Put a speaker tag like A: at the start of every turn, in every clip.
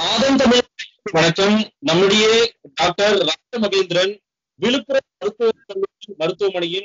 A: ஆதன் தமிழ் வணக்கம் நம்முடைய டாக்டர் ரத்த மகேந்திரன் விழுப்புரம் மருத்துவ கல்லூரி மருத்துவமனையின்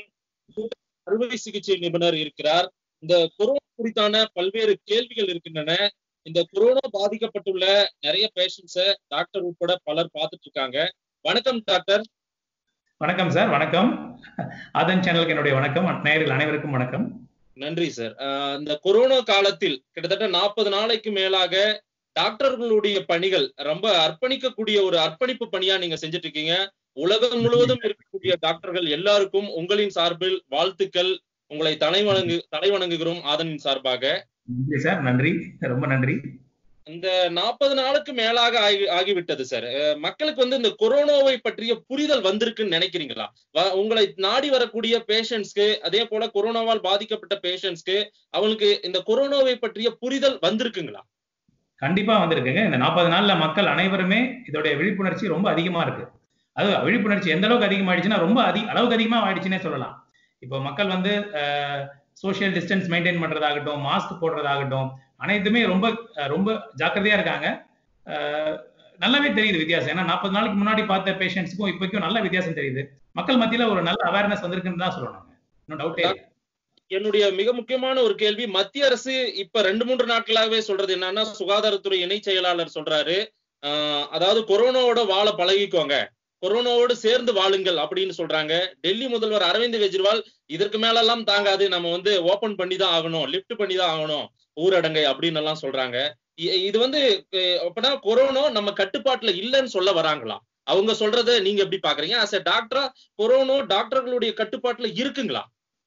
A: அறுவை சிகிச்சை நிபுணர் இருக்கிறார் இந்த கொரோனா குறித்தான பல்வேறு கேள்விகள் இருக்கின்றன இந்த கொரோனா பாதிக்கப்பட்டுள்ள நிறைய பேஷண்ட்ஸ டாக்டர் உட்பட பலர் பார்த்துட்டு இருக்காங்க வணக்கம் டாக்டர்
B: வணக்கம் சார் வணக்கம் ஆதன் சேனலுக்கு என்னுடைய வணக்கம் நேயர்கள் அனைவருக்கும் வணக்கம்
A: நன்றி சார் ஆஹ் இந்த கொரோனா காலத்தில் கிட்டத்தட்ட நாற்பது நாளைக்கு மேலாக டாக்டர்களுடைய பணிகள் ரொம்ப அர்ப்பணிக்கக்கூடிய ஒரு அர்ப்பணிப்பு பணியா நீங்க செஞ்சுட்டு இருக்கீங்க உலகம் முழுவதும் இருக்கக்கூடிய டாக்டர்கள் எல்லாருக்கும் உங்களின் சார்பில் வாழ்த்துக்கள் உங்களை தலை வணங்கு தலை வணங்குகிறோம் ஆதனின் சார்பாக
B: நன்றி சார் நன்றி ரொம்ப நன்றி
A: இந்த நாற்பது நாளுக்கு மேலாக ஆகி ஆகிவிட்டது சார் அஹ் மக்களுக்கு வந்து இந்த கொரோனாவை பற்றிய புரிதல் வந்திருக்குன்னு நினைக்கிறீங்களா வ- உங்களை நாடி வரக்கூடிய பேஷண்ட்ஸ்க்கு அதே போல கொரோனாவால் பாதிக்கப்பட்ட பேஷண்ட்ஸ்க்கு அவங்களுக்கு இந்த கொரோனாவை பற்றிய புரிதல் வந்திருக்குங்களா
B: கண்டிப்பா வந்திருக்குங்க இந்த நாற்பது நாள்ல மக்கள் அனைவருமே இதோடைய விழிப்புணர்ச்சி ரொம்ப அதிகமா இருக்கு அது விழிப்புணர்ச்சி எந்த அளவுக்கு அதிகமாயிடுச்சுன்னா ரொம்ப அதிக அளவுக்கு அதிகமா ஆயிடுச்சுன்னே சொல்லலாம் இப்போ மக்கள் வந்து சோஷியல் டிஸ்டன்ஸ் மெயின்டைன் பண்றதாகட்டும் மாஸ்க் போடுறதாகட்டும் அனைத்துமே ரொம்ப அஹ், ரொம்ப ஜாக்கிரதையா இருக்காங்க அஹ், நல்லாவே தெரியுது வித்தியாசம் ஏன்னா நாற்பது நாளைக்கு முன்னாடி பார்த்த பேஷண்ட்ஸ்க்கும் இப்போக்கும் நல்ல வித்தியாசம் தெரியுது மக்கள் மத்தியில ஒரு நல்ல அவேர்னஸ் வந்திருக்குன்னு தான் சொல்லணும் இன்னும் டவுட்டே இல்லை
A: என்னுடைய மிக முக்கியமான ஒரு கேள்வி மத்திய அரசு இப்ப ரெண்டு மூன்று நாட்களாகவே சொல்றது என்னன்னா சுகாதாரத்துறை இணை செயலாளர் சொல்றாரு ஆஹ் அதாவது கொரோனாவோட வாழ பழகிக்கோங்க கொரோனாவோடு சேர்ந்து வாழுங்கள் அப்படின்னு சொல்றாங்க டெல்லி முதல்வர் அரவிந்த் கெஜ்ரிவால் இதற்கு மேலெல்லாம் தாங்காது நம்ம வந்து ஓபன் பண்ணி தான் ஆகணும் லிஃப்ட் பண்ணி தான் ஆகணும் ஊரடங்கை அப்படின்னு எல்லாம் சொல்றாங்க இ- இது வந்து அஹ், அப்பனா கொரோனா நம்ம கட்டுப்பாட்டுல இல்லைன்னு சொல்ல வராங்களா அவங்க சொல்றத நீங்க எப்படி பாக்குறீங்க ஆஸ் எ டாக்டரா கொரோனா டாக்டர்களுடைய கட்டுப்பாட்டுல இருக்குங்களா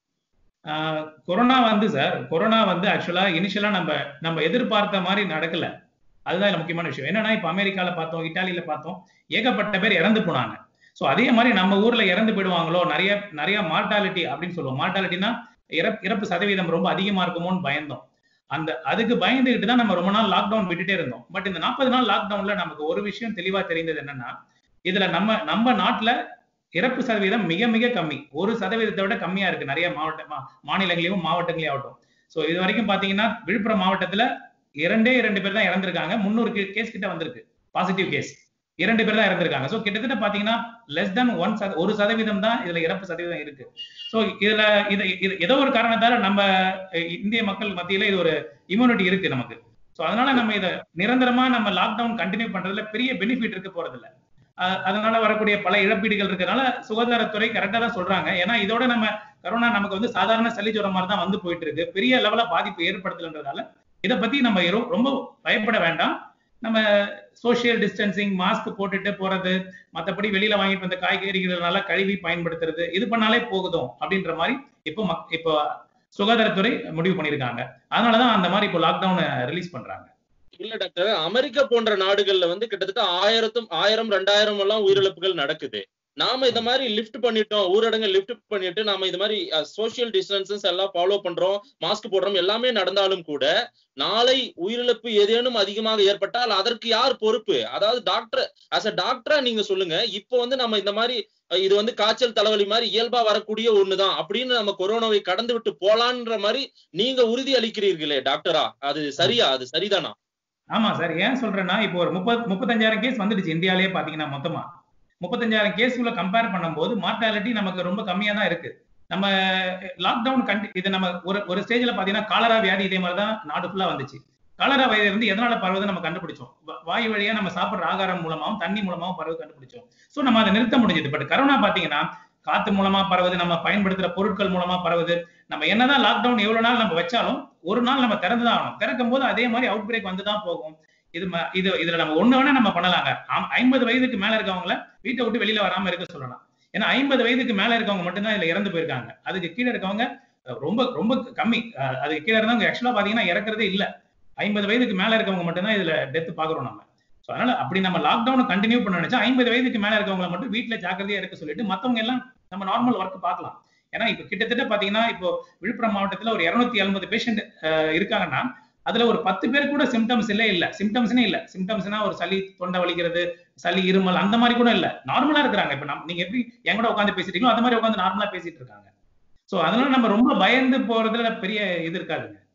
B: ஆஹ் கொரோனா வந்து சார் கொரோனா வந்து ஆக்சுவலா இனிஷியலா நம்ம நம்ம எதிர்பார்த்த மாதிரி நடக்கல அதுதான் இதுல முக்கியமான விஷயம் என்னன்னா இப்ப அமெரிக்கால பார்த்தோம் இட்டாலியில பார்த்தோம் ஏகப்பட்ட பேர் இறந்து போனாங்க சோ அதே மாதிரி நம்ம ஊர்ல இறந்து போயிடுவாங்களோ நிறைய நிறைய மார்டாலிட்டி அப்படின்னு சொல்லுவோம் மார்டாலிட்டினா இறப்பு இறப்பு சதவீதம் ரொம்ப அதிகமா இருக்குமோன்னு பயந்தோம் அந்த அதுக்கு பயந்துகிட்டு தான் நம்ம ரொம்ப நாள் லாக்டவுன் விட்டுட்டே இருந்தோம் பட் இந்த நாற்பது நாள் லாக்டவுன்ல நமக்கு ஒரு விஷயம் தெளிவா தெரிந்தது என்னன்னா இதுல நம்ம நம்ம நாட்டுல இறப்பு சதவீதம் மிக மிக கம்மி ஒரு சதவீதத்தை விட கம்மியா இருக்கு நிறைய மாவட்ட மா- மாநிலங்களையும் மாவட்டங்களையும் ஆகட்டும் சோ இது வரைக்கும் பாத்தீங்கன்னா விழுப்புரம் மாவட்டத்துல இரண்டே இரண்டு பேர் தான் இறந்திருக்காங்க முன்னூறு கேஸ் கிட்ட வந்திருக்கு பாசிட்டிவ் கேஸ் இரண்டு பேர் தான் இறந்திருக்காங்க சோ கிட்டத்தட்ட பாத்தீங்கன்னா லெஸ் தென் ஒன் ஒரு சதவீதம் தான் இதுல இறப்பு சதவீதம் இருக்கு சோ இதுல இது இது ஏதோ ஒரு காரணத்தால நம்ம அஹ், இந்திய மக்கள் மத்தியில இது ஒரு இம்யூனிட்டி இருக்கு நமக்கு சோ அதனால நம்ம இதை நிரந்தரமா நம்ம லாக்டவுன் கண்டினியூ பண்றதுல பெரிய பெனிஃபிட் இருக்க போறது இல்ல அஹ், அதனால வரக்கூடிய பல இழப்பீடுகள் இருக்கறனால சுகாதாரத்துறை கரெக்டா தான் சொல்றாங்க ஏன்னா இதோட நம்ம கரோனா நமக்கு வந்து சாதாரண சளி ஜுரம் மாதிரி தான் வந்து போயிட்டு இருக்கு பெரிய லெவல பாதிப்பு ஏற்படுத்தலன்றதால இதை பத்தி நம்ம ரொ- ரொம்ப பயப்பட வேண்டாம் நம்ம சோஷியல் டிஸ்டன்சிங் மாஸ்க் போட்டுட்டு போறது மத்தபடி வெளியில வாங்கிட்டு வந்த காய்கறிகள் நல்லா கழுவி பயன்படுத்துறது இது பண்ணாலே போகுதும் அப்படின்ற மாதிரி இப்போ மக்- இப்போ சுகாதாரத்துறை முடிவு பண்ணியிருக்காங்க அதனாலதான் அந்த மாதிரி இப்போ லாக்டவுன் ரிலீஸ் பண்றாங்க
A: இல்ல டாக்டர் அமெரிக்கா போன்ற நாடுகள்ல வந்து கிட்டத்தட்ட ஆயிரத்தும் ஆயிரம் ரெண்டாயிரம் எல்லாம் உயிரிழப்புகள் நடக்குது நாம இந்த மாதிரி லிஃப்ட் பண்ணிட்டோம் ஊரடங்கு லிஃப்ட் பண்ணிட்டு நாம இது மாதிரி சோஷியல் டிஸ்டன்சஸ் எல்லாம் ஃபாலோ பண்றோம் மாஸ்க் போடுறோம் எல்லாமே நடந்தாலும் கூட நாளை உயிரிழப்பு ஏதேனும் அதிகமாக ஏற்பட்டால் அதற்கு யார் பொறுப்பு அதாவது டாக்டர் ஆஸ் அ டாக்டரா நீங்க சொல்லுங்க இப்போ வந்து நம்ம இந்த மாதிரி அஹ், இது வந்து காய்ச்சல் தலைவலி மாதிரி இயல்பா வரக்கூடிய ஒண்ணுதான் அப்படின்னு நம்ம கொரோனாவை கடந்து விட்டு போலான்ற மாதிரி நீங்க உறுதி அளிக்கிறீர்களே டாக்டரா அது சரியா அது சரிதானா
B: ஆமா சார் ஏன் சொல்றேன்னா இப்போ ஒரு முப்பது முப்பத்தஞ்சாயிரம் கேஸ் வந்துடுச்சு இந்தியாலயே பாத்தீங்கன்னா மொத்தமா முப்பத்தஞ்சாயிரம் கேஸ் உள்ள கம்பேர் பண்ணும்போது மார்டாலிட்டி நமக்கு ரொம்ப கம்மியா தான் இருக்கு நம்ம லாக்டவுன் கண்டி இது நம்ம ஒரு ஒரு ஸ்டேஜ்ல பாத்தீங்கன்னா காலரா வியாதி இதே மாதிரி தான் நாடு ஃபுல்லா வந்துச்சு காலரா வியாதி வந்து எதனால பரவுது நம்ம கண்டுபிடிச்சோம் வா- வாயு வழியா நம்ம சாப்பிடுற ஆகாரம் மூலமாவும் தண்ணி மூலமாவும் பரவு கண்டுபிடிச்சோம் சோ நம்ம அதை நிறுத்த முடிஞ்சது பட் கரோனா பாத்தீங்கன்னா காத்து மூலமா பரவுது நம்ம பயன்படுத்துற பொருட்கள் மூலமா பரவுது நம்ம என்னதான் லாக்டவுன் எவ்வளவு நாள் நம்ம வச்சாலும் ஒரு நாள் நம்ம திறந்துதான் ஆகணும் திறக்கும் போது அதே மாதிரி அவுட் பிரேக் வந்துதான் போகும் இது ம- இது இதுல நம்ம ஒண்ணு வேணா நம்ம பண்ணலாங்க ஆம், ஐம்பது வயதுக்கு மேல இருக்கவங்கள வீட்டை விட்டு வெளியில வராம இருக்க சொல்லலாம் ஏன்னா ஐம்பது வயதுக்கு மேல இருக்கவங்க மட்டும்தான் இதுல இறந்து போயிருக்காங்க அதுக்கு கீழே இருக்கவங்க அஹ், ரொம்ப ரொம்ப கம்மி அஹ், அதுக்கு கீழே இருந்தவங்க ஆக்சுவலா பாத்தீங்கன்னா இறக்குறதே இல்ல ஐம்பது வயதுக்கு மேல இருக்கவங்க மட்டும்தான் இதுல டெத் பாக்குறோம் நம்ம So, அதனால அப்படி நம்ம லாக்டவுன் கண்டினியூ பண்ண நினைச்சா ஐம்பது வயதுக்கு மேல இருக்கவங்கள மட்டும் வீட்டுல ஜாக்கிரதையா இருக்க சொல்லிட்டு மத்தவங்க எல்லாம் நம்ம நார்மல் ஒர்க் பார்க்கலாம் ஏன்னா இப்ப கிட்டத்தட்ட பாத்தீங்கன்னா இப்போ விழுப்புரம் மாவட்டத்துல ஒரு இருநூத்தி ஐம்பது பேஷண்ட் இருக்காங்கன்னா அதுல ஒரு பத்து பேர் கூட சிம்டம்ஸ் இல்ல இல்ல சிம்டம்ஸ்னே இல்ல சிம்டம்ஸ்னா ஒரு சளி தொண்டை வலிக்கிறது சளி இருமல் அந்த மாதிரி கூட இல்ல நார்மலா இருக்கிறாங்க இப்ப நம்ம நீங்க எப்படி என் கூட உட்காந்து பேசிட்டீங்களோ அந்த மாதிரி உட்காந்து நார்மலா பேசிட்டு இருக்காங்க சோ அதனால நம்ம ரொம்ப பயந்து போறதுல பெரிய இது இருக்காதுங்க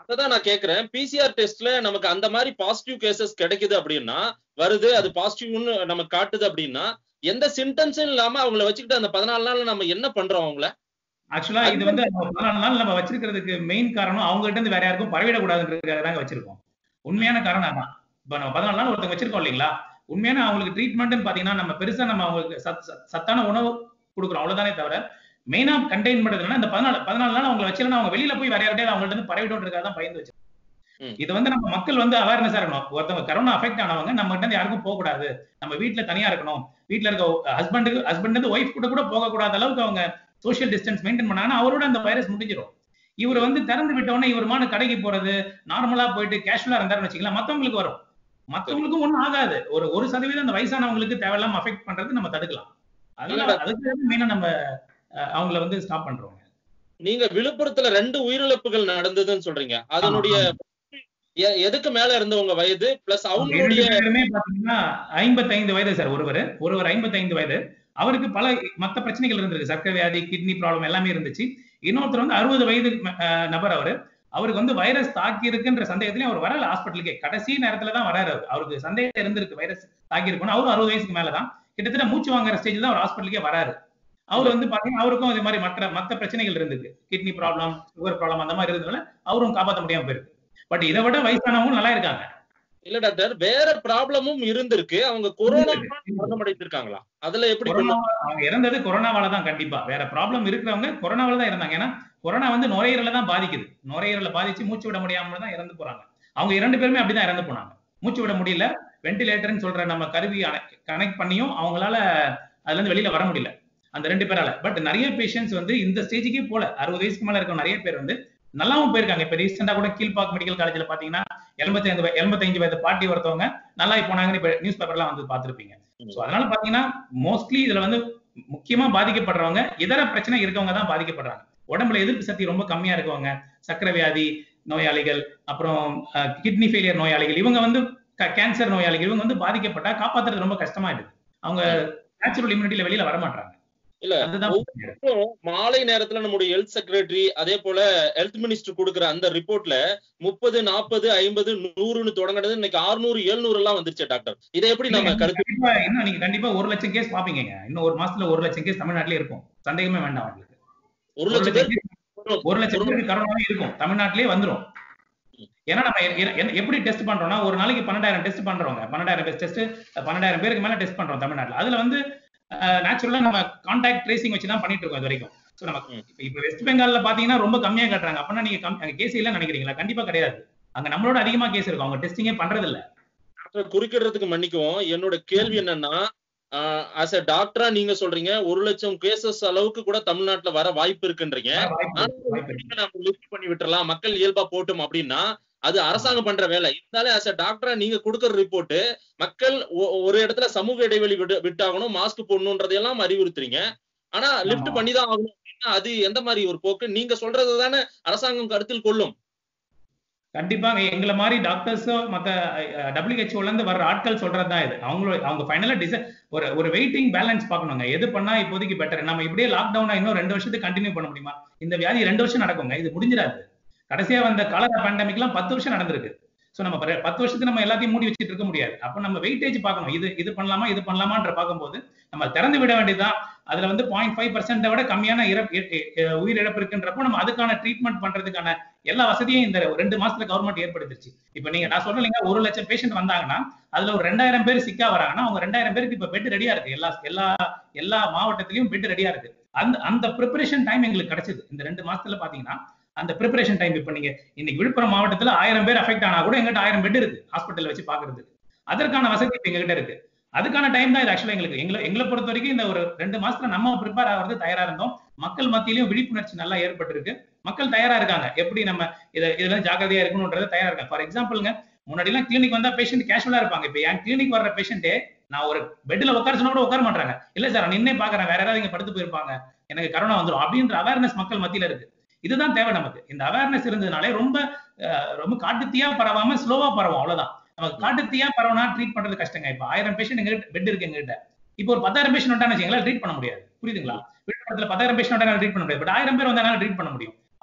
A: அதான் நான் கேக்குறேன் பிசிஆர் டெஸ்ட்ல நமக்கு அந்த மாதிரி பாசிட்டிவ் கேசஸ் கிடைக்குது அப்படின்னா வருது அது பாசிட்டிவ்னு நமக்கு காட்டுது அப்படின்னா எந்த சிம்டம்ஸும் இல்லாம அவங்கள வச்சுக்கிட்டு அந்த பதினாலு நாள்ல நம்ம என்ன பண்றோம் அவங்கள
B: ஆக்சுவலா இது வந்து நம்ம பதினாலு நாள் நம்ம வச்சிருக்கிறதுக்கு மெயின் காரணம் அவங்க கிட்ட இருந்து வேற யாருக்கும் பரவிடக்கூடாதுன்றதுக்காக தாங்க வச்சிருக்கோம் உண்மையான காரணம் அதான் இப்ப நம்ம பதினாலு நாள் ஒருத்தங்க வச்சிருக்கோம் இல்லைங்களா உண்மையான அவங்களுக்கு ட்ரீட்மெண்ட்னு பாத்தீங்கன்னா நம்ம பெருசா நம்ம அவங்களுக்கு சத் சத்- சத்தான உணவு கொடுக்குறோம் அவ்வளவுதானே தவிர மெயினா கண்டெயின் பண்றதுனா இந்த பதினாலு பதினாலு நாள் அவங்களை வச்சிருந்தா அவங்க வெளியில போய் வேற யார்கிட்டயாவது அவங்கள்ட்ட இருந்து பரவிடுன்றதுக்காக தான் பயந்து வச்சு
A: ம்.
B: இது வந்து நம்ம மக்கள் வந்து அவேர்னஸ் இருக்கணும் ஒருத்தவங்க கரோனா அஃபெக்ட் ஆனவங்க நம்ம கிட்ட இருந்து யாருக்கும் போக கூடாது நம்ம வீட்ல தனியா இருக்கணும் வீட்ல இருக்க ஹஸ்பண்டுக்கு ஹஸ்பண்ட் இருந்து ஒய்ஃப் கூட கூட போக கூடாத அளவுக்கு அவங்க சோஷியல் டிஸ்டன்ஸ் மெயின்டைன் பண்ணாங்கன்னா அவரோட அந்த வைரஸ் முடிஞ்சிடும் இவர் வந்து திறந்து விட்டோன்னே இவருமான கடைக்கு போறது நார்மலா போயிட்டு கேஷுவலா இருந்தாருன்னு வச்சுக்கலாம் மத்தவங்களுக்கு வரும் மத்தவங்களுக்கும் ஒண்ணும் ஆகாது ஒரு ஒரு சதவீதம் அந்த வயசானவங்களுக்கு தேவையில்லாம அஃபெக்ட் பண்றது நம்ம தடுக்கலாம் அதனால அதுக்கு மெயினா நம்ம அஹ், அவங்கள வந்து ஸ்டாப் பண்றோம்
A: நீங்க விழுப்புரத்துல ரெண்டு உயிரிழப்புகள் நடந்ததுன்னு சொல்றீங்க அதனுடைய எ- எதுக்கு மேல இருந்தவங்க வயது பிளஸ்
B: இரண்டு
A: அவங்களுடைய
B: பேருமே பாத்தீங்கன்னா ஐம்பத்தைந்து வயது சார் ஒருவர் ஒருவர் ஐம்பத்தைந்து வயது அவருக்கு பல மத்த பிரச்சனைகள் இருந்திருக்கு சர்க்கரை வியாதி கிட்னி ப்ராப்ளம் எல்லாமே இருந்துச்சு இன்னொருத்தர் வந்து அறுபது வயது அஹ், நபர் அவரு அவருக்கு வந்து வைரஸ் தாக்கி இருக்குன்ற சந்தேகத்திலே அவர் வரல ஹாஸ்பிட்டலுக்கே கடைசி நேரத்துல தான் வராரு அவரு. அவருக்கு சந்தேகம் இருந்திருக்கு வைரஸ் தாக்கி இருக்குன்னு அவரும் அறுபது வயசுக்கு மேலதான் கிட்டத்தட்ட மூச்சு வாங்குற ஸ்டேஜ் தான் அவர் ஹாஸ்பிட்டலுக்கே வராரு அவர் வந்து பாத்தீங்கன்னா அவருக்கும் இது மாதிரி மற்ற மத்த பிரச்சனைகள் இருந்திருக்கு கிட்னி ப்ராப்ளம் சுகர் ப்ராப்ளம் அந்த மாதிரி இருந்ததுனால அவரும் காப்பாற்ற முடியாம போயிருக்கு பட் இதை விட வயசானவங்க நல்லா இருக்காங்க
A: இல்ல டாக்டர் வேற ப்ராப்ளமும் இருந்திருக்கு அவங்க கொரோனா மரணமடைந்திருக்காங்களா அதுல எப்படி
B: கொரோனா அவங்க இறந்தது கொரோனாவால தான் கண்டிப்பா வேற ப்ராப்ளம் இருக்கிறவங்க கொரோனாவால தான் இறந்தாங்க ஏன்னா கொரோனா வந்து நுரையீரல தான் பாதிக்குது நுரையீரல பாதிச்சு மூச்சு விட முடியாம தான் இறந்து போறாங்க அவங்க இரண்டு பேருமே அப்படிதான் இறந்து போனாங்க மூச்சு விட முடியல வென்டிலேட்டர்னு சொல்ற நம்ம கருவி கனெக்ட் பண்ணியும் அவங்களால அதுல இருந்து வெளியில வர முடியல அந்த ரெண்டு பேரால பட் நிறைய பேஷண்ட்ஸ் வந்து இந்த ஸ்டேஜுக்கே போல அறுபது வயசுக்கு மேல இருக்க நிறைய பேர் வந்து நல்லாவும் போயிருக்காங்க இப்ப ரீசெண்டா கூட கீழ்பாக் மெடிக்கல் காலேஜ்ல பாத்தீங்கன்னா எண்பத்தைந்து வய- எண்பத்தைந்து வயது பாட்டி ஒருத்தவங்க நல்லா போனாங்கன்னு இப்ப நியூஸ் பேப்பர்லாம் வந்து பாத்திருப்பீங்க சோ அதனால பாத்தீங்கன்னா மோஸ்ட்லி இதுல வந்து முக்கியமா பாதிக்கப்படுறவங்க இதர பிரச்சனை இருக்கவங்க தான் பாதிக்கப்படுறாங்க உடம்புல எதிர்ப்பு சக்தி ரொம்ப கம்மியா இருக்கவங்க சக்கரை வியாதி நோயாளிகள் அப்புறம் கிட்னி ஃபெயிலியர் நோயாளிகள் இவங்க வந்து கேன்சர் நோயாளிகள் இவங்க வந்து பாதிக்கப்பட்டா காப்பாத்துறது ரொம்ப கஷ்டமாயிடுது அவங்க நேச்சுரல் இம்யூனிட்டியில வெளியில வர மாட்டாங்க
A: இல்ல,
B: அதுதான் பிரச்சனை.
A: அப்புறம் மாலை நேரத்துல நம்முடைய ஹெல்த் செக்ரட்டரி அதே போல ஹெல்த் மினிஸ்டர் கொடுக்குற அந்த ரிப்போர்ட்ல முப்பது நாற்பது ஐம்பது நூறுன்னு தொடங்கினது இன்னைக்கு அறுநூறு எழுநூறு எல்லாம் வந்துருச்சு டாக்டர் இதை எப்படி நம்ம
B: நீங்க
A: கருத்து
B: கண்டிப்பா இன்னும் நீங்க கண்டிப்பா ஒரு லட்சம் கேஸ் பாப்பீங்க இன்னும் ஒரு மாசத்துல ஒரு லட்சம் கேஸ் தமிழ்நாட்டிலே இருக்கும் சந்தேகமே வேண்டாம் உங்களுக்கு
A: ஒரு
B: ஒரு
A: லட்சம்
B: லட்சம்
A: பேர்
B: case- ஒரு லட்சம் பேருக்கு கரோனாவே இருக்கும் தமிழ்நாட்டிலே வந்துரும் ஏன்னா நம்ம எ- எ- எ- எப்படி டெஸ்ட் பண்றோம்னா ஒரு நாளைக்கு பன்னெண்டாயிரம் டெஸ்ட் பண்றோங்க பன்னெண்டாயிரம் டெஸ்ட் பன்னெண்டாயிரம் பேருக்கு மேல டெஸ்ட் பண்றோம் தமிழ்நாட்டுல அதுல வந்து நேச்சுரலா நம்ம கான்டாக்ட் ட்ரேசிங் வச்சு தான் பண்ணிட்டு இருக்கோம் இது வரைக்கும் ஸோ நம்ம
A: ம்.
B: இப்ப இப்ப வெஸ்ட் பெங்கால்ல பாத்தீங்கன்னா ரொம்ப கம்மியா காட்டுறாங்க அப்படின்னா நீங்க கம்- அங்க கேஸ் இல்ல நினைக்கிறீங்களா கண்டிப்பா கிடையாது அங்க நம்மளோட அதிகமா கேஸ் இருக்கும் அவங்க டெஸ்டிங்கே பண்றது இல்ல
A: டாக்டர் குறுக்கிடுறதுக்கு மன்னிக்குவோம் என்னோட கேள்வி என்னன்னா ஆஸ் அ டாக்டரா நீங்க சொல்றீங்க ஒரு லட்சம் கேசஸ் அளவுக்கு கூட தமிழ்நாட்டுல வர வாய்ப்பு இருக்குன்றீங்க
B: வாய்ப்பு இருக்கு, வாய்ப்பு இருக்கு.
A: நீங்க நம்ம லிஸ்ட் பண்ணி விட்டுறலாம் மக்கள் இயல்பா போட்டும் அப்படின்னா அது அரசாங்கம் பண்ற வேலை இருந்தாலே as a டாக்டரா நீங்க கொடுக்குற ரிப்போர்ட் மக்கள் ஒ- ஒரு இடத்துல சமூக இடைவெளி விட்டு விட்டாகணும் மாஸ்க் போடணுன்றதையெல்லாம் அறிவுறுத்துறீங்க ஆனா லிஃப்ட்
B: ஆமா.
A: பண்ணி தான் ஆகணும் அப்படின்னா அது எந்த மாதிரி ஒரு போக்கு நீங்க சொல்றது தானே அரசாங்கம் கருத்தில் கொள்ளும்
B: கண்டிப்பா எங்களை மாதிரி டாக்டர்ஸோ மத்த டபிள்யூஹெச்ஓல இருந்து வர்ற ஆட்கள் சொல்றது தான் இது அவங்களோட அவங்க ஃபைனலா டிசை ஒரு ஒரு வெயிட்டிங் பேலன்ஸ் பார்க்கணுங்க எது பண்ணா இப்போதைக்கு பெட்டர் நம்ம இப்படியே லாக்டவுனா இன்னும் ரெண்டு வருஷத்துக்கு கண்டினியூ பண்ண முடியுமா இந்த வியாதி ரெண்டு வருஷம் நடக்குங்க இது முடிஞ்சிடாது கடைசியா வந்த காலரா பேண்டமிக்லாம் பத்து வருஷம் நடந்திருக்கு சோ நம்ம பர- பத்து வருஷத்துக்கு நம்ம எல்லாத்தையும் மூடி வச்சுட்டு இருக்க முடியாது அப்ப நம்ம வெயிட்டேஜ் பார்க்கணும் இது இது பண்ணலாமா இது பண்ணலாமான்ற பார்க்கும்போது நம்ம திறந்து விட வேண்டியதுதான் அதுல வந்து பாயிண்ட் ஃபைவ் பர்சன்ட விட கம்மியான இறப்பு இ- இ- உயிரிழப்பு இருக்குன்றப்போ நம்ம அதுக்கான ட்ரீட்மெண்ட் பண்றதுக்கான எல்லா வசதியும் இந்த ரெண்டு மாசத்துல கவர்மெண்ட் ஏற்படுத்திருச்சு இப்ப நீங்க நான் சொல்றேன் இல்லைங்க ஒரு லட்சம் பேஷண்ட் வந்தாங்கன்னா அதுல ஒரு ரெண்டாயிரம் பேர் சிக்கா வராங்கன்னா அவங்க ரெண்டாயிரம் பேருக்கு இப்ப பெட் ரெடியா இருக்கு எல்லா எல்லா எல்லா மாவட்டத்திலயும் பெட் ரெடியா இருக்கு அந்த அந்த ப்ரிப்பரேஷன் டைம் எங்களுக்கு கிடைச்சது இந்த ரெண்டு மாசத்துல பாத்தீங்கன்னா அந்த ப்ரிப்பரேஷன் டைம் இப்ப நீங்க இன்னைக்கு விழுப்புரம் மாவட்டத்துல ஆயிரம் பேர் அஃபெக்ட் ஆனா கூட எங்கிட்ட ஆயிரம் பெட் இருக்கு ஹாஸ்பிட்டல் வச்சு பாக்குறதுக்கு அதற்கான வசதி இப்ப எங்ககிட்ட இருக்கு அதுக்கான டைம் தான் இது ஆக்சுவலா எங்களுக்கு எங்களை எங்களை பொறுத்த வரைக்கும் இந்த ஒரு ரெண்டு மாசத்துல நம்ம ப்ரிப்பேர் ஆகிறது தயாரா இருந்தோம் மக்கள் மத்தியிலயும் விழிப்புணர்ச்சி நல்லா ஏற்பட்டிருக்கு மக்கள் தயாரா இருக்காங்க எப்படி நம்ம இதை இதுல ஜாக்கிரதையா இருக்கணும்ன்றது தயாரா இருக்காங்க ஃபார் எக்ஸாம்பிள்ங்க முன்னாடி எல்லாம் கிளினிக் வந்தா பேஷண்ட் கேஷுவலா இருப்பாங்க இப்ப என் கிளினிக் வர்ற பேஷண்டே நான் ஒரு பெட்ல உட்கார சொன்னா கூட உட்கார மாட்டாங்க இல்ல சார் நின்னே பாக்குறேன் வேற யாராவது இங்க படுத்து போயிருப்பாங்க எனக்கு கரோனா வந்துரும் அப்படின்ற அவேர்னஸ் மக்கள் மத்தியில இருக்கு இதுதான் தேவை நமக்கு இந்த அவேர்னஸ் இருந்ததுனாலே ரொம்ப அஹ், ரொம்ப காட்டுத்தீயா பரவாம ஸ்லோவா பரவும் அவ்வளவுதான் நமக்கு காட்டுத்தீயா பரவனா ட்ரீட் பண்றது கஷ்டங்க இப்ப ஆயிரம் பேஷண்ட் எங்க பெட் இருக்கு எங்ககிட்ட இப்போ ஒரு பத்தாயிரம் பேஷண்ட் வந்தான்னு வச்சுங்களா ட்ரீட் பண்ண முடியாது புரியுதுங்களா விழுப்புரத்துல பத்தாயிரம் பேஷண்ட் வந்தா ட்ரீட் பண்ண முடியாது பட் ஆயிரம் பேர் வந்தாலும் ட்ரீட் பண்ண முடியும்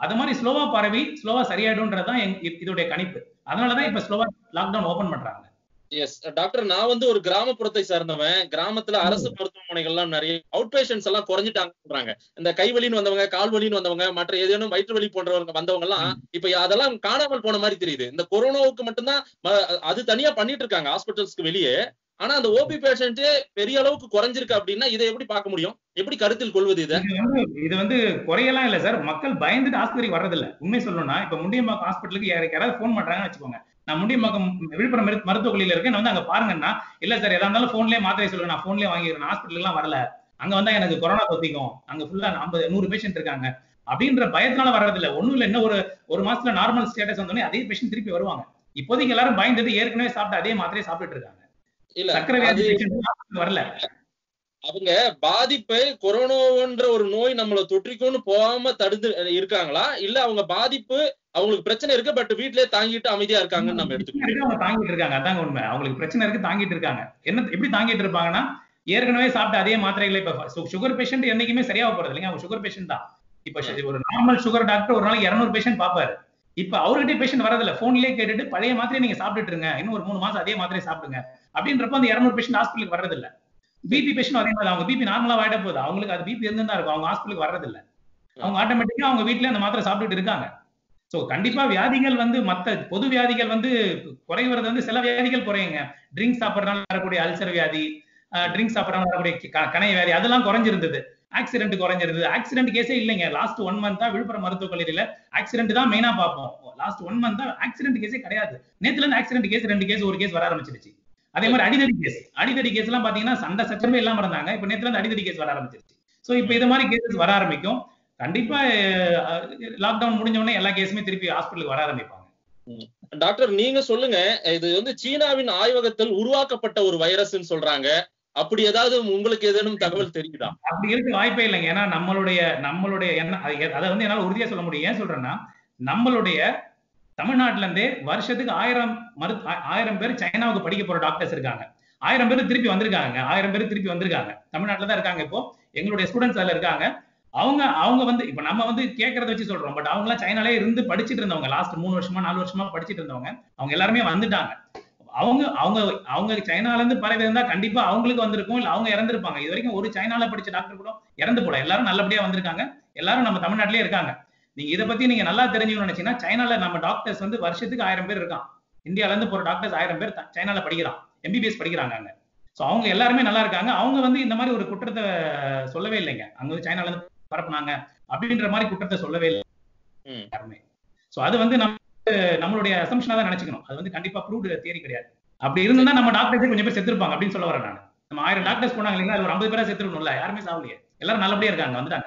B: அது மாதிரி ஸ்லோவா பரவி ஸ்லோவா சரியாயிடும்ன்றதுதான் எங்க- இ- இதோடைய கணிப்பு அதனாலதான் இப்ப ஸ்லோவா லாக்டவுன் ஓபன் பண்றாங்க
A: எஸ் டாக்டர் நான் வந்து ஒரு கிராமப்புறத்தை சார்ந்தவன் கிராமத்துல அரசு மருத்துவமனைகள்லாம் நிறைய அவுட் பேஷன்ஸ் எல்லாம் குறைஞ்சிட்டாங்க சொல்றாங்க இந்த கைவலின்னு வந்தவங்க கால் வலின்னு வந்தவங்க மற்ற ஏதேனும் வயிற்று வலி போன்றவங்க வந்தவங்க எல்லாம் இப்ப அதெல்லாம் காணாமல் போன மாதிரி தெரியுது இந்த கொரோனாவுக்கு மட்டும்தான் ம- அது தனியா பண்ணிட்டு இருக்காங்க ஹாஸ்பிட்டல்ஸ்க்கு வெளியே ஆனா அந்த ஓபி பேஷண்ட் பெரிய அளவுக்கு குறைஞ்சிருக்கு அப்படின்னா இதை எப்படி பார்க்க முடியும் எப்படி கருத்தில் கொள்வது இதை
B: இது வந்து இது வந்து குறையெல்லாம் இல்ல சார் மக்கள் பயந்துட்டு ஆஸ்பத்திரிக்கு வர்றதில்ல உண்மை சொல்லணும்னா இப்ப முண்டியம்பாக்கம் ஹாஸ்பிட்டலுக்கு யாராவது ஃபோன் பண்றாங்கன்னு வச்சுக்கோங்க நான் முண்டியம்பாக்கம் விழுப்புரம் மருத்து- மருத்துவக் கல்லூரியில இருக்கேன் நான் வந்து அங்க பாருங்கன்னா இல்ல சார் எதா இருந்தாலும் போன்லயே மாத்திரை சொல்லுங்க நான் போன்லயே வாங்கிக்கிறேன் ஹாஸ்பிட்டல் எல்லாம் வரல அங்க வந்தா எனக்கு கொரோனா தொத்திக்கும் அங்க ஃபுல்லா ஐம்பது நூறு பேஷண்ட் இருக்காங்க அப்படின்ற பயத்தினால வர்றதில்ல ஒண்ணும் இல்ல இன்னும் ஒரு ஒரு மாசத்துல நார்மல் ஸ்டேட்டஸ் வந்தோடனே அதே பேஷண்ட் திருப்பி வருவாங்க இப்போதைக்கு எல்லாரும் பயந்துட்டு ஏற்கனவே சாப்பிட்டு அதே மாத்திரையை சாப்பிட்டுட்டு இருக்காங்க
A: இல்ல
B: சக்கரை வியாதி
A: அது
B: patient வரல
A: அவங்க பாதிப்பை கொரோனான்ற ஒரு நோய் நம்மள தொற்றிக்கும்னு போகாம தடுத்து இருக்காங்களா இல்ல அவங்க பாதிப்பு அவங்களுக்கு பிரச்சனை இருக்கு பட் வீட்லயே தாங்கிட்டு அமைதியா இருக்காங்கன்னு நம்ம எடுத்துக்கணும்
B: இருக்கு, அவங்க தாங்கிட்டு இருக்காங்க அதாங்க உண்மை அவங்களுக்கு பிரச்சனை இருக்கு தாங்கிட்டு இருக்காங்க என்ன எப்படி தாங்கிட்டு இருப்பாங்கன்னா ஏற்கனவே சாப்பிட்ட அதே மாத்திரைகளை இப்ப சுகர் பேஷண்ட் என்னைக்குமே சரியா போறது இல்லைங்க அவங்க சுகர் பேஷண்ட் தான் இப்ப ஷு- ஒரு நார்மல் சுகர் டாக்டர் ஒரு நாளைக்கு இருநூறு பேஷண்ட் பாப்பாரு இப்ப அவர்கிட்ட பேஷண்ட் வரதில்ல போன்லயே கேட்டுட்டு பழைய மாத்திரையை நீங்க சாப்பிட்டுட்டு இருங்க இன்னும் ஒரு மூணு மாசம் அதே மாத்திரையை சாப்பிடுங்க அப்படின்றப்ப அந்த இருநூறு பேஷண்ட் ஹாஸ்பிட்டலுக்கு வர்றதில்ல பிபி பேஷண்ட் அதே மாதிரி அவங்க பிபி நார்மலா ஆயிட போகுது அவங்களுக்கு அது பிபி இருந்து தான் இருக்கும் அவங்க ஹாஸ்பிட்டலுக்கு வர்றதில்ல அவங்க ஆட்டோமேட்டிக்கா அவங்க வீட்ல அந்த மாத்திரை சாப்பிட்டுட்டு இருக்காங்க சோ கண்டிப்பா வியாதிகள் வந்து மத்த பொது வியாதிகள் வந்து குறைவது வந்து சில வியாதிகள் குறையுங்க ட்ரிங்க்ஸ் சாப்பிடறதுனால வரக்கூடிய அல்சர் வியாதி ட்ரிங்க்ஸ் சாப்பிடறதுனால வரக்கூடிய க- கணைய வியாதி அதெல்லாம் குறைஞ்சிருந்தது ஆக்சிடென்ட் குறைஞ்சிருந்தது ஆக்சிடென்ட் கேஸே இல்லைங்க லாஸ்ட் ஒன் மந்த்தா விழுப்புரம் மருத்துவக் கல்லூரியில ஆக்சிடென்ட் தான் மெயினா பார்ப்போம் லாஸ்ட் ஒன் மந்த்தா ஆக்சிடென்ட் கேஸே கிடையாது நேத்துல இருந்து ஆக்சிடென்ட் கேஸ் ரெண்டு கேஸ் ஒரு கேஸ் வர ஆரம்பிச்சிருச்சு அதே மாதிரி அடிதடி கேஸ் அடிதடி கேஸ் எல்லாம் பாத்தீங்கன்னா சண்டை சச்சரவே இல்லாம இருந்தாங்க இப்ப நேத்துல இருந்து அடிதடி கேஸ் வர ஆரம்பிச்சிருச்சு சோ இப்ப இது மாதிரி கேசஸ் வர ஆரம்பிக்கும் கண்டிப்பா லாக்டவுன் முடிஞ்ச உடனே எல்லா கேஸுமே திருப்பி ஹாஸ்பிட்டலுக்கு வர ஆரம்பிப்பாங்க
A: டாக்டர் நீங்க சொல்லுங்க இது வந்து சீனாவின் ஆய்வகத்தில் உருவாக்கப்பட்ட ஒரு வைரஸ்ன்னு சொல்றாங்க அப்படி ஏதாவது உங்களுக்கு ஏதேனும் தகவல் தெரியுதா
B: அப்படி இருக்க வாய்ப்பே இல்லைங்க ஏன்னா நம்மளுடைய நம்மளுடைய என்ன அது எ- அதை வந்து என்னால உறுதியா சொல்ல முடியும் ஏன் சொல்றேன்னா நம்மளுடைய தமிழ்நாட்டுல இருந்தே வருஷத்துக்கு ஆயிரம் மரு ஆ- ஆயிரம் பேர் சைனாவுக்கு படிக்க போற டாக்டர்ஸ் இருக்காங்க ஆயிரம் பேர் திருப்பி வந்திருக்காங்க ஆயிரம் பேர் திருப்பி வந்திருக்காங்க தமிழ்நாட்டுல தான் இருக்காங்க இப்போ எங்களுடைய ஸ்டூடெண்ட்ஸ் அதுல இருக்காங்க அவங்க அவங்க வந்து இப்ப நம்ம வந்து கேட்கறத வச்சு சொல்றோம் பட் அவங்க எல்லாம் சைனாலே இருந்து படிச்சிட்டு இருந்தவங்க லாஸ்ட் மூணு வருஷமா நாலு வருஷமா படிச்சிட்டு இருந்தவங்க அவங்க எல்லாருமே வந்துட்டாங்க அவங்க அவங்க அவங்க சைனால இருந்து பரவி இருந்தா கண்டிப்பா அவங்களுக்கு வந்திருக்கும் இல்ல அவங்க இறந்திருப்பாங்க இது வரைக்கும் ஒரு சைனால படிச்ச டாக்டர் கூட இறந்து போல எல்லாரும் நல்லபடியா வந்திருக்காங்க எல்லாரும் நம்ம தமிழ்நாட்டிலே இருக்காங்க நீங்க இதை பத்தி நீங்க நல்லா தெரிஞ்சுக்கணும்னு நினைச்சீங்கன்னா சைனால நம்ம டாக்டர்ஸ் வந்து வருஷத்துக்கு ஆயிரம் பேர் இருக்கான் இந்தியால இருந்து போற டாக்டர்ஸ் ஆயிரம் பேர் த- சைனால படிக்கிறான் எம்பிபிஎஸ் படிக்கிறாங்க அங்க சோ அவங்க எல்லாருமே நல்லா இருக்காங்க அவங்க வந்து இந்த மாதிரி ஒரு குற்றத்தை சொல்லவே இல்லைங்க அங்க வந்து சைனால இருந்து பரப்புனாங்க அப்படின்ற மாதிரி குற்றத்தை சொல்லவே இல்லை
A: ம்.
B: யாருமே சோ அது வந்து நம்ம நம்மளுடைய அசம்ஷனா தான் நினைச்சுக்கணும் அது வந்து கண்டிப்பா ப்ரூவ்டு தியரி கிடையாது அப்படி இருந்தா நம்ம டாக்டர்ஸே கொஞ்சம் பேர் செத்துருப்பாங்க அப்படின்னு சொல்ல வரேன் நான் நம்ம ஆயிரம் டாக்டர்ஸ் போனாங்க இல்லைங்களா அது ஒரு ஐம்பது பேரா செத்துருக்கணும்ல யாருமே சாவலையே எல்லாரும் நல்லபடியா இருக்காங்க வந்துட்டாங்க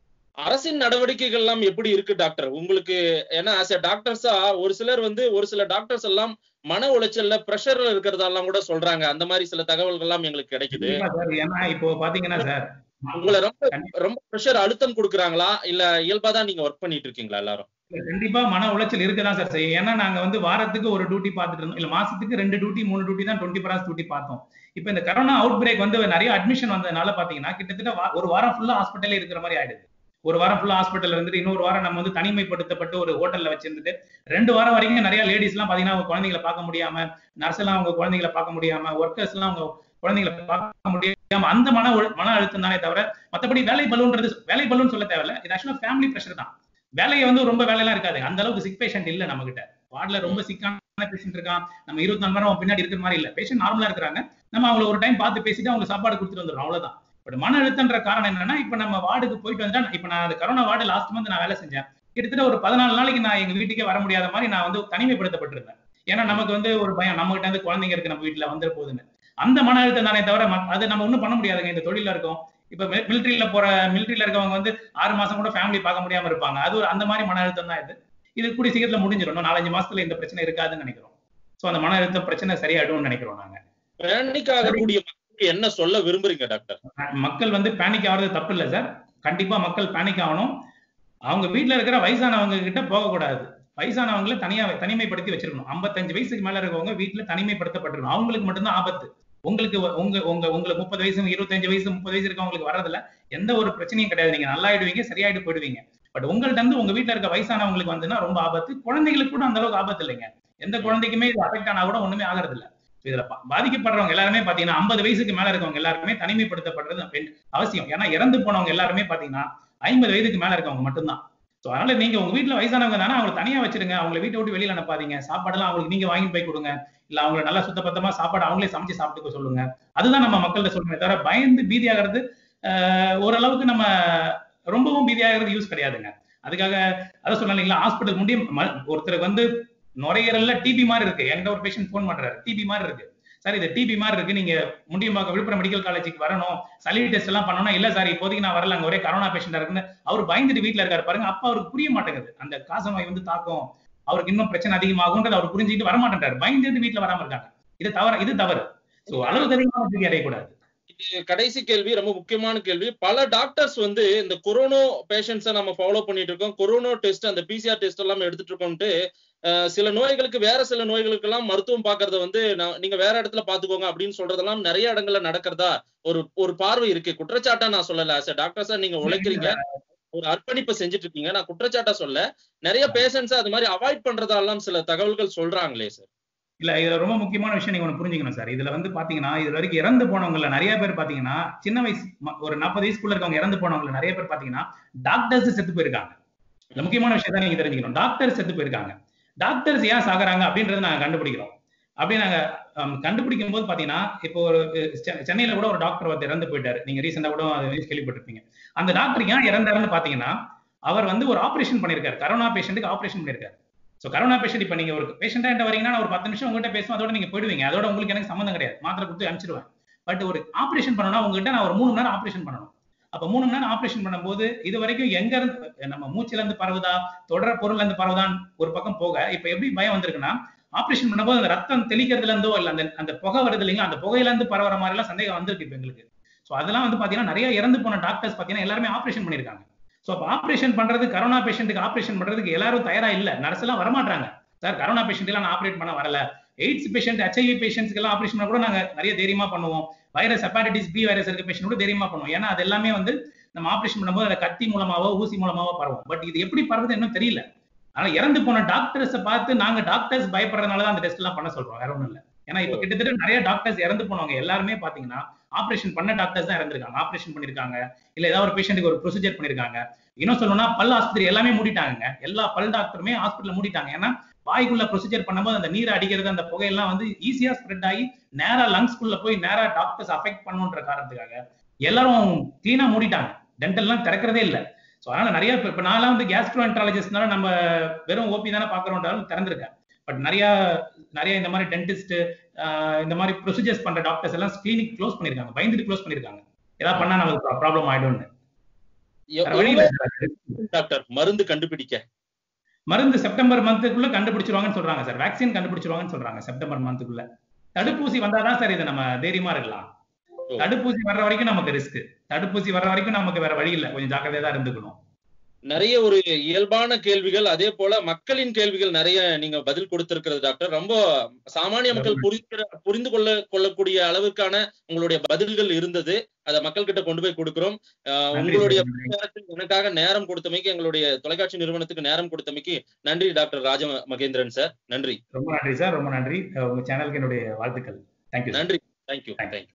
A: அரசின் நடவடிக்கைகள் எல்லாம் எப்படி இருக்கு டாக்டர் உங்களுக்கு ஏன்னா ஆஸ் எ டாக்டர்ஸா ஒரு சிலர் வந்து ஒரு சில டாக்டர்ஸ் எல்லாம் மன உளைச்சல்ல பிரஷர்ல இருக்கிறதெல்லாம் கூட சொல்றாங்க அந்த மாதிரி சில தகவல்கள் எல்லாம் எங்களுக்கு கிடைக்குது
B: கண்டிப்பா சார் ஏன்னா இப்போ பாத்தீங்கன்னா சார்
A: உங்களை ரொம்ப
B: கண்டிப்பா
A: ரொம்ப ப்ரெஷர் அழுத்தம் கொடுக்குறாங்களா இல்ல இயல்பா தான் நீங்க ஒர்க் பண்ணிட்டு இருக்கீங்களா எல்லாரும்
B: கண்டிப்பா மன உளைச்சல் இருக்கதான் சார் செய்யும் ஏன்னா நாங்க வந்து வாரத்துக்கு ஒரு டியூட்டி பார்த்துட்டு இருந்தோம் இல்ல மாசத்துக்கு ரெண்டு டியூட்டி மூணு டியூட்டி தான் டுவெண்ட்டி ஃபோர் ஹவர்ஸ் டியூட்டி பார்த்தோம் இப்போ இந்த கரோனா அவுட் பிரேக் வந்து நிறைய அட்மிஷன் வந்ததுனால பாத்தீங்கன்னா கிட்டத்தட்ட வா- ஒரு வாரம் ஃபுல்லா ஹாஸ்பிட்டலே இருக்கிற மாதிரி ஆயிடுது ஒரு வாரம் ஃபுல்லா ஹாஸ்பிட்டல் இருந்துட்டு இன்னொரு வாரம் நம்ம வந்து தனிமைப்படுத்தப்பட்டு ஒரு ஹோட்டல்ல வச்சிருந்துட்டு ரெண்டு வாரம் வரைக்கும் நிறைய லேடிஸ் எல்லாம் பாத்தீங்கன்னா அவங்க குழந்தைங்களை பார்க்க முடியாம நர்ஸ் எல்லாம் அவங்க குழந்தைங்களை பார்க்க முடியாம ஒர்க்கர்ஸ் எல்லாம் அவங்க குழந்தைங்களை பார்க்க முடியாம அந்த மன ஒழு- மன அழுத்தம் தானே தவிர மத்தபடி வேலை பலூன்றது வேலை பலூன் சொல்ல தேவையில்ல இது ஆக்சுவலா ஃபேமிலி ப்ரெஷர் தான் வேலையை வந்து ரொம்ப வேலையெல்லாம் இருக்காது அந்த அளவுக்கு சிக் பேஷண்ட் இல்ல நம்ம கிட்ட வார்டுல ரொம்ப சிக்கான பேஷண்ட் இருக்கான் நம்ம இருபத்தி நாலு மணி நேரம் அவன் பின்னாடி இருக்கிற மாதிரி இல்ல பேஷண்ட் நார்மலா இருக்கிறாங்க நம்ம அவங்கள ஒரு டைம் பார்த்து பேசிட்டு அவங்க சாப்பாடு கொடுத்துட்டு வந்துடும் அவ்வளவுதான் பட் மன அழுத்தன்ற காரணம் என்னன்னா இப்ப நம்ம வார்டுக்கு போயிட்டு வந்துட்டா இப்ப நான் அந்த கரோனா வார்டு லாஸ்ட் மந்த் நான் வேலை செஞ்சேன் கிட்டத்தட்ட ஒரு பதினாலு நாளைக்கு நான் எங்க வீட்டுக்கே வர முடியாத மாதிரி நான் வந்து தனிமைப்படுத்தப்பட்டிருந்தேன் ஏன்னா நமக்கு வந்து ஒரு பயம் நம்ம கிட்ட வந்து குழந்தைங்க இருக்கு நம்ம வீட்டுல வந்துட போகுதுன்னு அந்த மன அழுத்தம் தானே தவிர மத்- அது நம்ம ஒண்ணும் பண்ண முடியாதுங்க இந்த தொழில இருக்கோம் இப்ப மிலிட்டரியில போற மிலிட்டரியில இருக்கவங்க வந்து ஆறு மாசம் கூட ஃபேமிலி பார்க்க முடியாம இருப்பாங்க அது ஒரு அந்த மாதிரி மன அழுத்தம் தான் இது இது கூடி சீக்கிரத்துல முடிஞ்சிடும் இன்னும் நாலஞ்சு மாசத்துல இந்த பிரச்சனை இருக்காதுன்னு நினைக்கிறோம் சோ அந்த மன அழுத்தம் பிரச்சனை சரியாயிடும்னு நினைக்கிறோம் நாங்க
A: பேனிக் ஆகக்கூடிய மக்களுக்கு என்ன சொல்ல விரும்புறீங்க டாக்டர்
B: மக்கள் வந்து பேனிக் ஆகிறது தப்பு இல்லை சார் கண்டிப்பா மக்கள் பேனிக் ஆகணும் அவங்க வீட்ல இருக்கிற வயசானவங்க கிட்ட போகக்கூடாது வயசானவங்கள தனியா தனிமைப்படுத்தி வச்சிருக்கணும் 55 வயசுக்கு மேல இருக்கவங்க வீட்டுல தனிமைப்படுத்தப்பட்டிருக்கணும் அவங்களுக்கு மட்டும்தான் ஆபத்து உங்களுக்கு வ- உங்க உங்க உங்களுக்கு முப்பது வயசு இருபத்தஞ்சு வயசு முப்பது வயசு இருக்கவங்களுக்கு வர்றதுல எந்த ஒரு பிரச்சனையும் கிடையாது நீங்க நல்லாயிடுவீங்க சரியாயிட்டு போயிடுவீங்க பட் உங்கள்ட்ட இருந்து உங்க வீட்ல இருக்க வயசானவங்களுக்கு வந்துன்னா ரொம்ப ஆபத்து குழந்தைகளுக்கு கூட அந்த அளவுக்கு ஆபத்து இல்லைங்க எந்த குழந்தைக்குமே இது அஃபெக்ட் ஆனா கூட ஒண்ணுமே ஆகிறது இல்ல இதுல பா- பாதிக்கப்படுறவங்க எல்லாருமே பாத்தீங்கன்னா ஐம்பது வயசுக்கு மேல இருக்கவங்க எல்லாருமே தனிமைப்படுத்தப்படுறது பெண் அவசியம் ஏன்னா இறந்து போனவங்க எல்லாருமே பாத்தீங்கன்னா ஐம்பது வயதுக்கு மேல இருக்கவங்க மட்டும்தான் சோ அதனால நீங்க உங்க வீட்ல வயசானவங்க தானே அவங்களை தனியா வச்சிருங்க அவங்களை வீட்டை விட்டு வெளியில அனுப்பாதீங்க சாப்பாடெல்லாம் அவங்களுக்கு நீங்க வாங்கி போய் கொடுங்க இல்ல அவங்களை நல்லா சுத்தபத்தமா சாப்பாடு அவங்களே சமைச்சு சாப்பிட்டுக்க சொல்லுங்க அதுதான் நம்ம மக்கள்கிட்ட சொல்லுமே தவிர பயந்து பீதியாகிறது ஆஹ், ஓரளவுக்கு நம்ம ரொம்பவும் பீதியாகிறது யூஸ் கிடையாதுங்க அதுக்காக அதான் சொன்னேன் இல்லைங்களா ஹாஸ்பிட்டல் முடியும் ம- ஒருத்தருக்கு வந்து நுரையீரல்ல டிபி மாதிரி இருக்கு என்கிட்ட ஒரு பேஷண்ட் ஃபோன் பண்றாரு டிபி மாதிரி இருக்கு சார் இது டிபி மாதிரி இருக்கு நீங்க முடியுமாக்க விழுப்புரம் மெடிக்கல் காலேஜுக்கு வரணும் சளி டெஸ்ட் எல்லாம் பண்ணணும் இல்ல சார் இப்போதைக்கு நான் வரல அங்க ஒரே கரோனா பேஷண்டா இருக்குன்னு அவர் பயந்துட்டு வீட்ல இருக்காரு பாருங்க அப்ப அவருக்கு புரிய மாட்டேங்குது அந்த காச நோய் வந்து தாக்கும் அவருக்கு இன்னும் பிரச்சனை அதிகமாகும்ன்றது அவர் புரிஞ்சுக்கிட்டு வர மாட்டேன்றாரு பயந்துட்டு வீட்ல வராம இருக்காங்க இது தவறு இது தவறு சோ அளவுக்கு அதிகமாக தூக்கி அடையக்கூடாது
A: இது கடைசி கேள்வி ரொம்ப முக்கியமான கேள்வி பல டாக்டர்ஸ் வந்து இந்த கொரோனா பேஷண்ட்ஸை நம்ம ஃபாலோ பண்ணிட்டு இருக்கோம் கொரோனா டெஸ்ட் அந்த பிசிஆர் டெஸ்ட் எல்லாம் எடுத்துட்டு இருக்கோம்ட்டு அஹ், சில நோய்களுக்கு வேற சில நோய்களுக்கு எல்லாம் மருத்துவம் பாக்குறத வந்து நான் நீங்க வேற இடத்துல பாத்துக்கோங்க அப்படின்னு சொல்றதெல்லாம் நிறைய இடங்கள்ல நடக்கிறதா ஒரு ஒரு பார்வை இருக்கு குற்றச்சாட்டா நான் சொல்லல as a டாக்டர்ஸா நீங்க உழைக்கிறீங்க ஒரு அர்ப்பணிப்பை செஞ்சுட்டு இருக்கீங்க நான் குற்றச்சாட்டா சொல்ல நிறைய பேஷண்ட்ஸ் அது மாதிரி அவாய்ட் பண்றதாலாம் சில தகவல்கள் சொல்றாங்களே சார்
B: இல்ல இதுல ரொம்ப முக்கியமான விஷயம் நீங்க ஒண்ணு புரிஞ்சுக்கணும் சார் இதுல வந்து பாத்தீங்கன்னா இது வரைக்கும் இறந்து போனவங்கல நிறைய பேர் பாத்தீங்கன்னா சின்ன வயசு ம- ஒரு நாற்பது வயசுக்குள்ள இருக்கவங்க இறந்து போனவங்கல நிறைய பேர் பாத்தீங்கன்னா டாக்டர்ஸ் செத்து போயிருக்காங்க இந்த முக்கியமான விஷயத்தை நீங்க தெரிஞ்சுக்கணும் டாக்டர்ஸ் செத்து போயிருக்காங்க டாக்டர்ஸ் ஏன் சாகுறாங்க அப்படின்றத நாங்க கண்டுபிடிக்கிறோம் அப்படி நாங்க ஹம், கண்டுபிடிக்கும் போது பாத்தீங்கன்னா இப்போ ஒரு அஹ், செ- சென்னையில கூட ஒரு டாக்டர் ஒருத்தர் இறந்து போயிட்டாரு நீங்க ரீசெண்டா கூட அது news கேள்விப்பட்டிருப்பீங்க அந்த டாக்டர் ஏன் இறந்தாருன்னு பாத்தீங்கன்னா அவர் வந்து ஒரு ஆபரேஷன் பண்ணிருக்காரு கரோனா பேஷண்ட்டுக்கு ஆபரேஷன் பண்ணிருக்காரு சோ கரோனா பேஷண்ட் இப்ப நீங்க ஒரு பேஷண்டா என்கிட்ட வரீங்கன்னா நான் ஒரு பத்து நிமிஷம் உங்ககிட்ட பேசுவேன் அதோட நீங்க போயிடுவீங்க அதோட உங்களுக்கு எனக்கு சம்மந்தம் கிடையாது மாத்திரை கொடுத்து அனுப்பிச்சிடுவேன் பட் ஒரு ஆபரேஷன் பண்ணணும்னா உங்ககிட்ட நான் ஒரு மூணு மணி நேரம் ஆபரேஷன் பண்ணணும் அப்ப மூணு மணி நேரம் ஆபரேஷன் பண்ணும்போது இது வரைக்கும் எங்க இருந்து நம்ம மூச்சுல இருந்து பரவுதா தொடர பொருள்ல இருந்து பரவுதான் ஒரு பக்கம் போக இப்ப எப்படி பயம் வந்திருக்குன்னா ஆபரேஷன் பண்ணும்போது அந்த ரத்தம் தெளிக்கிறதுல இருந்தோ இல்ல அந்த அந்த புகை வருது இல்லைங்களா அந்த புகையில இருந்து பரவுற மாதிரி எல்லாம் சந்தேகம் வந்திருக்கு இப்ப எங்களுக்கு சோ அதெல்லாம் வந்து பாத்தீங்கன்னா நிறைய இறந்து போன டாக்டர்ஸ் பாத்தீங்கன்னா எல்லாருமே ஆபரேஷன் பண்ணிருக்காங்க சோ அப்ப ஆபரேஷன் பண்றது கரோனா பேஷண்ட்டுக்கு ஆபரேஷன் பண்றதுக்கு எல்லாரும் தயாரா இல்ல நர்ஸ் எல்லாம் வரமாட்டாங்க சார் கரோனா பேஷண்ட் எல்லாம் நான் ஆபரேட் பண்ண வரல எய்ட்ஸ் பேஷண்ட் ஹெச்ஐவி பேஷண்ட்ஸ்க்கு எல்லாம் ஆபரேஷன் பண்ண கூட நாங்க நிறைய தைரியமா பண்ணுவோம் வைரஸ் ஹெப்பாட்டிஸ் பி வைரஸ் இருக்க பேஷண்ட் கூட தைரியமா பண்ணுவோம் ஏன்னா அது எல்லாமே வந்து நம்ம ஆபரேஷன் பண்ணும்போது அதை கத்தி மூலமாவோ ஊசி மூலமாவோ பரவும் பட் இது எப்படி பரவுது இன்னும் தெரியல ஆனா இறந்து போன டாக்டர்ஸை பார்த்து நாங்க டாக்டர்ஸ் பயப்படுறதுனால தான் அந்த டெஸ்ட் எல்லாம் பண்ண சொல்றோம் வேற ஒண்ணும் இல்ல ஏன்னா இப்ப கிட்டத்தட்ட நிறைய டாக்டர்ஸ் இறந்து போனவங்க எல்லாருமே பாத்தீங்கன்னா ஆபரேஷன் பண்ண டாக்டர்ஸ் தான் இறந்திருக்காங்க ஆபரேஷன் பண்ணிருக்காங்க இல்ல ஏதாவது ஒரு பேஷண்ட்டுக்கு ஒரு ப்ரொசீஜர் பண்ணிருக்காங்க இன்னும் சொல்லணும்னா பல் ஆஸ்பத்திரி எல்லாமே மூடிட்டாங்க எல்லா பல் டாக்டருமே ஹாஸ்பிட்டல் மூடிட்டாங்க ஏன்னா வாய்க்குள்ள ப்ரொசீஜர் பண்ணும்போது அந்த நீரை அடிக்கிறது அந்த புகையெல்லாம் வந்து ஈஸியா ஸ்ப்ரெட் ஆகி நேரா லங்ஸ்குள்ள போய் நேரா டாக்டர்ஸ் அஃபெக்ட் பண்ணுன்ற காரணத்துக்காக எல்லாரும் கிளீனா மூடிட்டாங்க டென்டல்லாம் திறக்கிறதே இல்ல சோ அதனால நிறைய இப்ப இப்ப நான்லாம் வந்து கேஸ்ட்ரோஎன்ட்ராலஜிஸ்ட்னால நம்ம வெறும் ஓபி தானே பாக்குறோம்ன்றாலும் திறந்திருக்கேன் பட் நிறைய நிறைய இந்த மாதிரி டென்டிஸ்ட் இந்த மாதிரி ப்ரொசீஜர்ஸ் பண்ற டாக்டர்ஸ் எல்லாம் கிளினிக் க்ளோஸ் பண்ணிருக்காங்க பயந்துட்டு க்ளோஸ் பண்ணிருக்காங்க ஏதாவது பண்ணா நமக்கு ப்ராப்ளம் ஆயிடும்னு வேற வழி இல்ல sir.
A: டாக்டர் மருந்து கண்டுபிடிக்க
B: மருந்து செப்டம்பர் மந்த்துக்குள்ள கண்டுபிடிச்சிருவாங்கன்னு சொல்றாங்க சார் வேக்சின் கண்டுபிடிச்சிருவாங்கன்னு சொல்றாங்க செப்டம்பர் மந்த்துக்குள்ள தடுப்பூசி வந்தாதான் சார் இது நம்ம தைரியமா இருக்கலாம்
A: ஓ.
B: தடுப்பூசி வர்ற வரைக்கும் நமக்கு ரிஸ்க் தடுப்பூசி வர்ற வரைக்கும் நமக்கு வேற வழி இல்ல கொஞ்சம் ஜாக்கிரதையா தான் இருந்துக்கணும்
A: நிறைய ஒரு இயல்பான கேள்விகள் அதே போல மக்களின் கேள்விகள் நிறைய நீங்க பதில் கொடுத்திருக்கிறது டாக்டர் ரொம்ப சாமானிய மக்கள் புரிந்து புரிந்து கொள்ள கொள்ளக்கூடிய அளவுக்கான உங்களுடைய பதில்கள் இருந்தது அதை மக்கள் கிட்ட கொண்டு போய் கொடுக்கிறோம் ஆஹ்
B: நன்றி
A: உங்களுடைய
B: சார், நன்றி.
A: நேரத்துக்கு எனக்காக நேரம் கொடுத்தமைக்கு எங்களுடைய தொலைக்காட்சி நிறுவனத்துக்கு நேரம் கொடுத்தமைக்கு நன்றி டாக்டர் ராஜ மகேந்திரன் சார் நன்றி
B: ரொம்ப நன்றி சார் ரொம்ப நன்றி அஹ் உங்க சேனலுக்கு என்னுடைய வாழ்த்துக்கள் தேங்க்யூ
A: நன்றி தேங்க்யூ
B: Thank you.
A: தேங்க்யூ